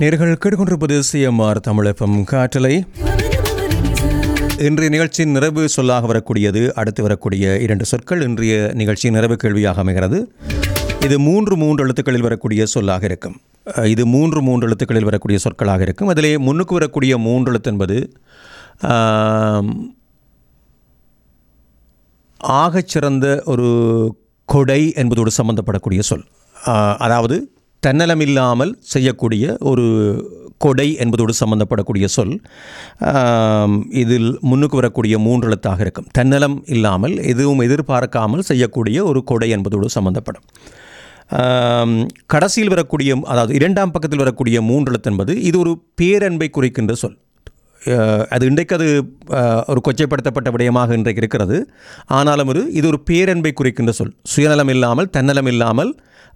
நேர்கள் கேட்டுக்கொண்டிருப்பது சிஎம்ஆர் தமிழகம் காற்றலை இன்றைய நிகழ்ச்சியின் நிறைவு சொல்லாக வரக்கூடியது அடுத்து வரக்கூடிய இரண்டு சொற்கள் இன்றைய நிகழ்ச்சியின் நிறைவு கேள்வியாக அமைகிறது இது மூன்று மூன்று எழுத்துக்களில் வரக்கூடிய சொல்லாக இருக்கும் அஹ், இது மூன்று மூன்று எழுத்துக்களில் வரக்கூடிய சொற்களாக இருக்கும் அதிலே முன்னுக்கு வரக்கூடிய மூன்று எழுத்து என்பது ஆம், ஆகச்சிறந்த ஒரு கொடை என்பதோடு சம்பந்தப்படக்கூடிய சொல் ஆஹ், அதாவது தன்னலமில்லாமல் செய்யக்கூடிய ஒரு கொடை என்பதோடு சம்பந்தப்படக்கூடிய சொல் ஆம், இதில் முன்னுக்கு வரக்கூடிய மூன்று எழுத்தாக இருக்கும் தன்னலம் இல்லாமல் எதுவும் எதிர்பார்க்காமல் செய்யக்கூடிய ஒரு கொடை என்பதோடு சம்பந்தப்படும் ஆம், கடைசியில் வரக்கூடிய அதாவது இரண்டாம் பக்கத்தில் வரக்கூடிய மூன்று எழுத்து என்பது இது ஒரு பேரன்பை குறிக்கின்ற சொல் அஹ் அது இன்றைக்கு அது அஹ், ஒரு கொச்சைப்படுத்தப்பட்ட விடயமாக இன்றைக்கு இருக்கிறது ஆனாலும் ஒரு இது ஒரு பேரன்பை குறிக்கின்ற சொல் சுயநலம் இல்லாமல் தன்னலம் இல்லாமல்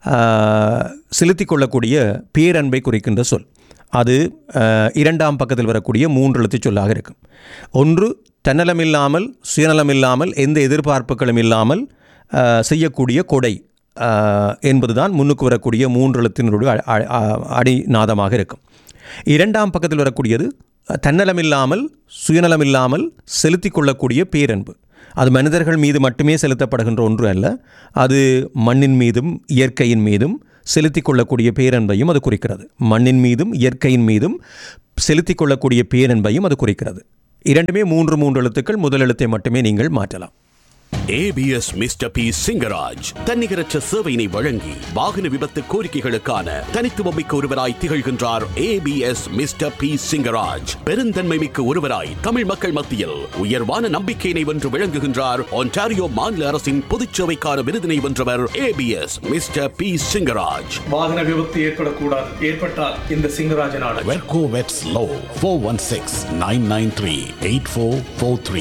செலுத்திக் கொள்ளக்கூடிய பேரன்பை குறிக்கின்ற சொல் அது அஹ், இரண்டாம் பக்கத்தில் வரக்கூடிய மூன்று எழுத்துச் சொல்லாக இருக்கும் ஒன்று தன்னலம் இல்லாமல் சுயநலம் இல்லாமல் எந்த எதிர்பார்ப்புகளும் இல்லாமல் அஹ், செய்யக்கூடிய கொடை அஹ், என்பதுதான் முன்னுக்கு வரக்கூடிய மூன்று எழுத்தினுடைய அ- அ- அ- அடிநாதமாக இருக்கும் இரண்டாம் பக்கத்தில் வரக்கூடியது தன்னலம் இல்லாமல் சுயநலம் இல்லாமல் செலுத்திக் கொள்ளக்கூடிய பேரன்பு அது மனிதர்கள் மீது மட்டுமே செலுத்தப்படுகின்ற ஒன்று அல்ல அது மண்ணின் மீதும் இயற்கையின் மீதும் செலுத்திக் கொள்ளக்கூடிய பேரன்பையும் அது குறிக்கிறது மண்ணின் மீதும் இயற்கையின் மீதும் செலுத்திக் கொள்ளக்கூடிய பேரன்பையும் அது குறிக்கிறது இரண்டுமே மூன்று மூன்று எழுத்துக்கள் முதல் எழுத்தை மட்டுமே நீங்கள் மாற்றலாம் ஏபிஎஸ் மிஸ்டர் பி சிங்கராஜ் தன்னிகரற்ற சேவையினை வழங்கி வாகன விபத்து கோரிக்கைகளுக்கான தனித்துவமிக்க ஒருவராய் திகழ்கின்றார் ஏபிஎஸ் மிஸ்டர் பி சிங்கராஜ் பெருந்தன்மை மிக்க ஒருவராய் தமிழ் மக்கள் மத்தியில் உயர்வான நம்பிக்கையினை வென்று விளங்குகின்றார் ஒன்டாரியோ மாநில அரசின் பொதுச்சேவைக்கான விருதினை வென்றவர் ஏபிஎஸ் மிஸ்டர் பி சிங்கராஜ் வாகன விபத்து ஏற்படக்கூடாது ஏற்பட்டால் இந்த சிங்கராஜன் ஆடல் வெர்கோ வெட்ஸ் லோ four one six nine nine three eight four four three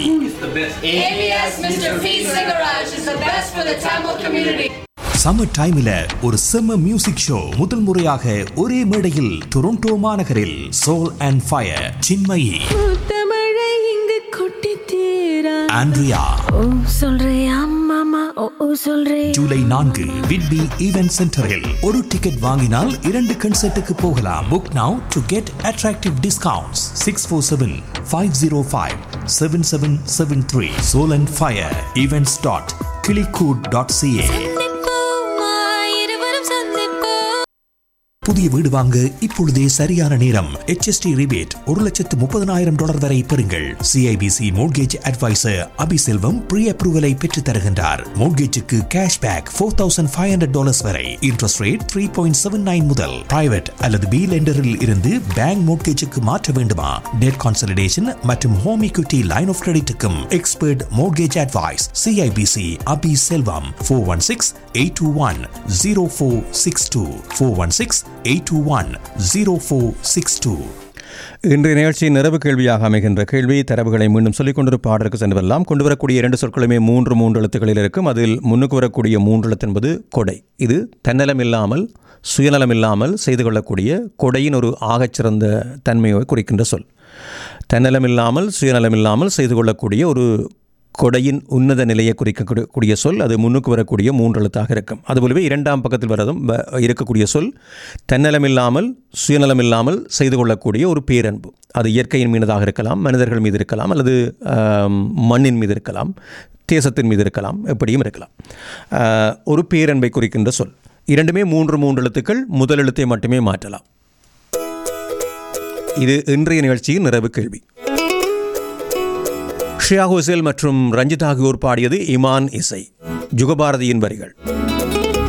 ABS Mr. P. Garage is the best for the Tamil community. Summer டைம்ல ஒரு செம்ம மியூசிக் ஷோ முதல் முறையாக ஒரே மேடையில் டொரண்டோ மாநகரில் சோல் அண்ட் ஃபயர் சின்மயி தமிழை இங்கு கொட்டி தீரா ஆண்ட்ரியா ஓ சொல்றியா மாமா ஓ ஓ சொல்றே ஜூலை நான்கு விட்பி ஈவென்ட் சென்டரில் ஒரு டிக்கெட் வாங்கினால் இரண்டு கன்சர்ட்டுக்கு போகலாம் book now to get attractive discounts six four seven five zero five seven seven seven three soul and fire events dot கிளிகூட் டாட் சிஏ இருவரும் சந்திப்போம் புதிய வீடு வாங்க இப்பொழுதே சரியான நேரம் HST ரிபேட் ஒரு லட்சத்து முப்பதனாயிரம் டாலர் வரை பெறுங்கள் CIBC mortgage advisor Abiselvam pre அப்ரூவலை பெற்றுத் தருகின்றார் மோட்கேஜுக்கு cash back four thousand five hundred dollars வரை interest rate three point seven nine முதல் பிரைவேட் அல்லது பி லெண்டரில் இருந்து பேங்க் மோட்கேஜுக்கு மாற்ற வேண்டுமா டெட் கான்சலிடேஷன் மற்றும் ஹோம் equity லைன் ஆஃப் கிரெடிட்டுக்கும் expert mortgage advice CIBC Abi Selvam four one six eight two one zero four six two four one six eight two one zero four six two இன்றைய நிகழ்ச்சியின் நிறைவு கேள்வியாக அமைகின்ற கேள்வி தரவுகளை மீண்டும் சொல்லிக் கொண்டு பாடலுக்கு சென்று வரலாம் கொண்டு வரக்கூடிய இரண்டு சொற்களுமே மூன்று மூன்று எழுத்துக்களில் இருக்கும் அதில் முன்னுக்கு வரக்கூடிய மூன்று எழுத்து என்பது கொடை இது தன்னலம் இல்லாமல் சுயநலம் இல்லாமல் செய்து கொள்ளக்கூடிய கொடையின் ஒரு ஆகச்சிறந்த தன்மையை குறிக்கின்ற சொல் தன்னலம் இல்லாமல் சுயநலம் இல்லாமல் செய்து கொள்ளக்கூடிய ஒரு கொடையின் உன்னத நிலையை குறிக்கக்கூடிய சொல் அது முன்னுக்கு வரக்கூடிய மூன்று எழுத்தாக இருக்கும் அதுபோலவே இரண்டாம் பக்கத்தில் வரதும் வ- இருக்கக்கூடிய சொல் தன்னலம் இல்லாமல் சுயநலம் இல்லாமல் செய்து கொள்ளக்கூடிய ஒரு பேரன்பு அது இயற்கையின் மீனதாக இருக்கலாம் மனிதர்கள் மீது இருக்கலாம் அல்லது ஆம், மண்ணின் மீது இருக்கலாம் தேசத்தின் மீது இருக்கலாம் எப்படியும் இருக்கலாம் ஆஹ், ஒரு பேரன்பை குறிக்கின்ற சொல் இரண்டுமே மூன்று மூன்று எழுத்துக்கள் முதல் எழுத்தை மட்டுமே மாற்றலாம் இது இன்றைய நிகழ்ச்சியின் நிறைவு கேள்வி ஷ்ரியா ஹோசேல் மற்றும் ரஞ்சித் ஆகியோர் பாடியது இமான் இசை ஜுகபாரதியின் வரிகள்